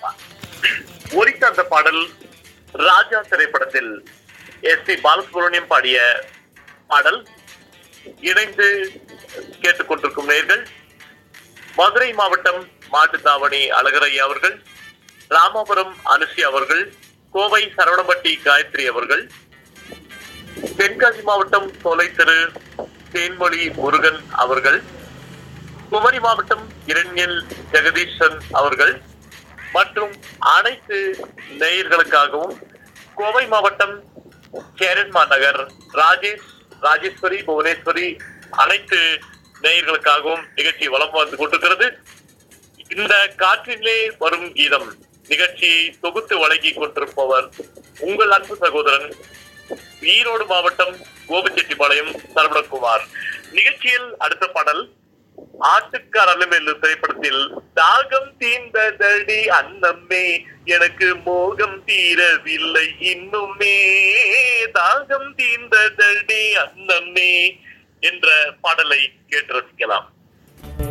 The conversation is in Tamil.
ஒலித்த அந்த பாடல் ராஜா திரைப்படத்தில் எஸ் பி பாலசுப்ரமணியம் பாடிய பாடல் இணைந்து கேட்டுக்கொண்டிருக்கும் நேர்கள் மதுரை மாவட்டம் மாட்டுத்தாவணி அழகரையா அவர்கள் ராமபுரம் அனுஷி அவர்கள் கோவை சரவணம்பட்டி காயத்ரி அவர்கள் தென்காசி மாவட்டம் சோலை தெரு தேன்மொழி முருகன் அவர்கள் குமரி மாவட்டம் இரண்யல் ஜெகதீஷன் அவர்கள் மற்றும் அனைத்து நேயர்களுக்காகவும் கோவை மாவட்டம் சேரன்மா நகர் ராஜேஷ் ராஜேஸ்வரி புவனேஸ்வரி அனைத்து நேயர்களுக்காகவும் நிகழ்ச்சி வலம் வந்து கொண்டிருக்கிறது இந்த காற்றிலே வரும் கீதம் நிகழ்ச்சியை தொகுத்து வழங்கி கொண்டிருப்பவர் உங்கள் அன்பு சகோதரன் ஈரோடு மாவட்டம் கோபிச்செட்டிப்பாளையம் சரவணகுமார் நிகழ்ச்சியில் அடுத்த பாடல் ஆட்டுக்காரலும் என்று திரைப்படத்தில் தாகம் தீர்ந்ததடி அன்னம்மே எனக்கு மோகம் தீரவில்லை இன்னுமே தாகம் தீர்ந்ததடி அன்னம்மே என்ற பாடலை கேட்டு ரசிக்கலாம்